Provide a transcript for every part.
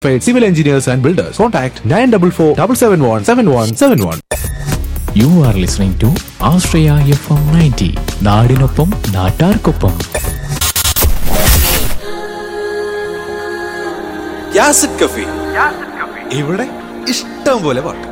Civil engineers and builders. Contact 944 771 7171. You are listening to Ashraya F M ninety നാടിനൊപ്പം നാട്ടാർക്കൊപ്പം യാസിഡ് കഫി ഇവിടെ ഇഷ്ടം പോലെ പാട്ട്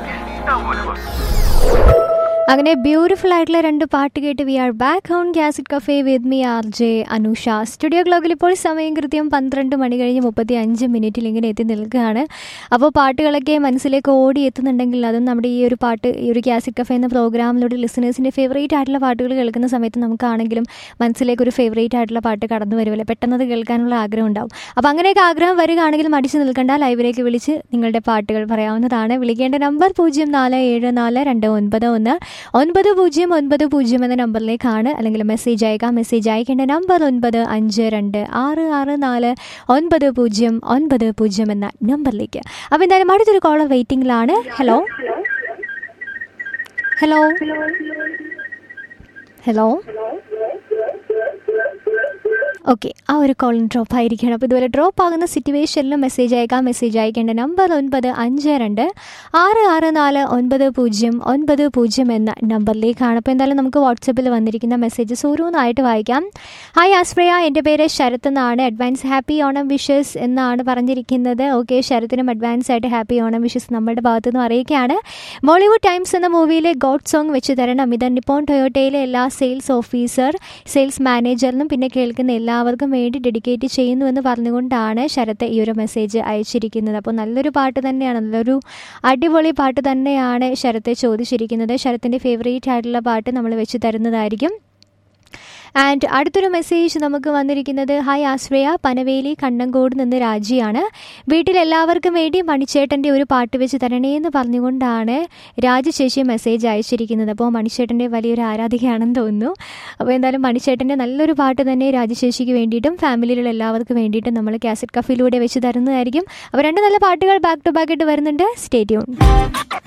അങ്ങനെ ബ്യൂട്ടിഫുൾ ആയിട്ടുള്ള രണ്ട് പാട്ട് കേട്ട് we are back on gazette cafe with me R J Anusha studio ക്ലോക്കിൽ ഇപ്പോൾ സമയം കൃത്യം പന്ത്രണ്ട് മണി കഴിഞ്ഞ് മുപ്പത്തി അഞ്ച് മിനിറ്റിൽ ഇങ്ങനെ എത്തി നിൽക്കുകയാണ് അപ്പോൾ പാട്ടുകളൊക്കെ മനസ്സിലേക്ക് ഓടി എത്തുന്നുണ്ടെങ്കിൽ അതും നമ്മുടെ ഈ ഒരു പാട്ട് ഈ ഒരു ഗ്യാസിറ്റ് കഫേ എന്ന പ്രോഗ്രാമിലൂടെ ലിസണേഴ്സിൻ്റെ ഫേവറേറ്റ് ആയിട്ടുള്ള പാട്ടുകൾ കേൾക്കുന്ന സമയത്ത് നമുക്കാണെങ്കിലും മനസ്സിലേക്ക് ഒരു ഫേവറേറ്റ് ആയിട്ടുള്ള പാട്ട് കടന്നു വരുമല്ലോ പെട്ടെന്ന് അത് കേൾക്കാനുള്ള ആഗ്രഹം ഉണ്ടാവും അപ്പോൾ അങ്ങനെയൊക്കെ ആഗ്രഹം വരികയാണെങ്കിൽ മടിച്ച് നിൽക്കേണ്ട ലൈവിലേക്ക് വിളിച്ച് നിങ്ങളുടെ പാട്ടുകൾ പറയാവുന്നതാണ് വിളിക്കേണ്ട നമ്പർ പൂജ്യം നാല് ഏഴ് നാല് രണ്ട് ഒൻപത് ഒന്ന് ഒൻപത് പൂജ്യം ഒൻപത് പൂജ്യം എന്ന നമ്പറിലേക്കാണ് അല്ലെങ്കിൽ മെസ്സേജ് അയക്കാം മെസ്സേജ് അയക്കേണ്ട നമ്പർ ഒൻപത് അഞ്ച് രണ്ട് ആറ് ആറ് നാല് ഒൻപത് പൂജ്യം ഒൻപത് പൂജ്യം എന്ന നമ്പറിലേക്ക് അപ്പോൾ എന്തായാലും അടുത്തൊരു കോളർ വെയിറ്റിംഗിലാണ് ഹലോ ഹലോ ഹലോ ഓക്കെ ആ ഒരു കോളിൻ ഡ്രോപ്പ് ആയിരിക്കണം അപ്പോൾ ഇതുപോലെ ഡ്രോപ്പ് ആകുന്ന സിറ്റുവേഷനിൽ മെസ്സേജ് അയക്കാം മെസ്സേജ് അയക്കേണ്ട നമ്പർ ഒൻപത് അഞ്ച് രണ്ട് ആറ് ആറ് നാല് ഒൻപത് പൂജ്യം ഒൻപത് പൂജ്യം എന്ന നമ്പറിലേക്കാണ് അപ്പോൾ എന്തായാലും നമുക്ക് വാട്സപ്പിൽ വന്നിരിക്കുന്ന മെസ്സേജസ് ഓരോന്നായിട്ട് വായിക്കാം ഹായ് ആസ്പ്രയ എൻ്റെ പേര് ശരത് എന്നാണ് അഡ്വാൻസ് ഹാപ്പി ഓണം വിഷസ് എന്നാണ് പറഞ്ഞിരിക്കുന്നത് ഓക്കെ ശരത്തിനും അഡ്വാൻസ് ആയിട്ട് ഹാപ്പി ഓണം വിഷസ് നമ്മുടെ ഭാഗത്തു നിന്ന് അറിയിക്കുകയാണ് ബോളിവുഡ് ടൈംസ് എന്ന മൂവിയിലെ ഗോഡ് സോങ് വെച്ച് തരണം ഇത് നിപ്പോൺ ടൊയോട്ടയിലെ എല്ലാ സെയിൽസ് ഓഫീസർ സെയിൽസ് മാനേജറിനും പിന്നെ കേൾക്കുന്ന എല്ലാവർക്കും വേണ്ടി ഡെഡിക്കേറ്റ് ചെയ്യുന്നു എന്ന് പറഞ്ഞുകൊണ്ടാണ് ശരത്ത് ഈ ഒരു മെസ്സേജ് അയച്ചിരിക്കുന്നത് അപ്പോൾ നല്ലൊരു പാട്ട് തന്നെയാണ് നല്ലൊരു അടിപൊളി പാട്ട് തന്നെയാണ് ശരത്തെ ചോദിച്ചിരിക്കുന്നത് ശരത്തിൻ്റെ ഫേവറേറ്റ് ആയിട്ടുള്ള പാട്ട് നമ്മൾ വെച്ച് തരുന്നതായിരിക്കും ആൻഡ് അടുത്തൊരു മെസ്സേജ് നമുക്ക് വന്നിരിക്കുന്നത് ഹായ് ആശ്രയ പനവേലി കണ്ണങ്കോട് നിന്ന് രാജിയാണ് വീട്ടിൽ എല്ലാവർക്കും വേണ്ടി മണിച്ചേട്ടൻ്റെ ഒരു പാട്ട് വെച്ച് തരണേ എന്ന് പറഞ്ഞുകൊണ്ടാണ് രാജി ചേച്ചി മെസ്സേജ് അയച്ചിരിക്കുന്നത് അപ്പോൾ മണിച്ചേട്ടൻ്റെ വലിയൊരു ആരാധികയാണെന്ന് തോന്നുന്നു അപ്പോൾ എന്തായാലും മണിച്ചേട്ടൻ്റെ നല്ലൊരു പാട്ട് തന്നെ രാജി ചേച്ചിക്ക് വേണ്ടിയിട്ടും ഫാമിലിയിലുള്ള എല്ലാവർക്കും വേണ്ടിയിട്ടും നമ്മൾ കാസറ്റ് കഫിലൂടെ വെച്ച് തരുന്നതായിരിക്കും അപ്പോൾ രണ്ട് നല്ല പാട്ടുകൾ ബാക്ക് ടു ബാക്ക് ആയിട്ട് വരുന്നുണ്ട് സ്റ്റേറ്റ്യൂൺ